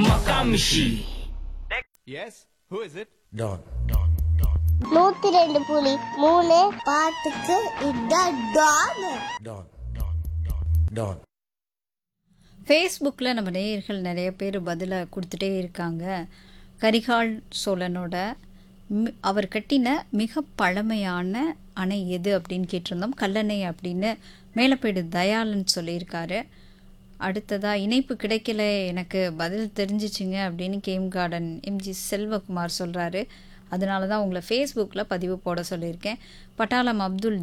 Makamishi. Yes? Who is it? Don. நூத்தி ரெண்டு புலி மூணு பாட்டுக்கு இதான் டான் Don. Don. ஃபேஸ்புக்கில் நம்ம நேயர்கள் நிறைய பேர் பதிலை கொடுத்துட்டே இருக்காங்க கரிகால் சோழனோட மி- அவர் கட்டின மிக பழமையான அணை எது அப்படின்னு கேட்டிருந்தோம் கல்லணை அப்படின்னு மேலப்பேடு தயாளன் சொல்லியிருக்காரு அடுத்ததாக இணைப்பு கிடைக்கல எனக்கு பதில் தெரிஞ்சிச்சுங்க அப்படின்னு கேம் கார்டன் எம்ஜி செல்வகுமார் சொல்கிறாரு அதனால தான் உங்களை ஃபேஸ்புக்கில் பதிவு போட சொல்லியிருக்கேன் பட்டாளம் அப்துல்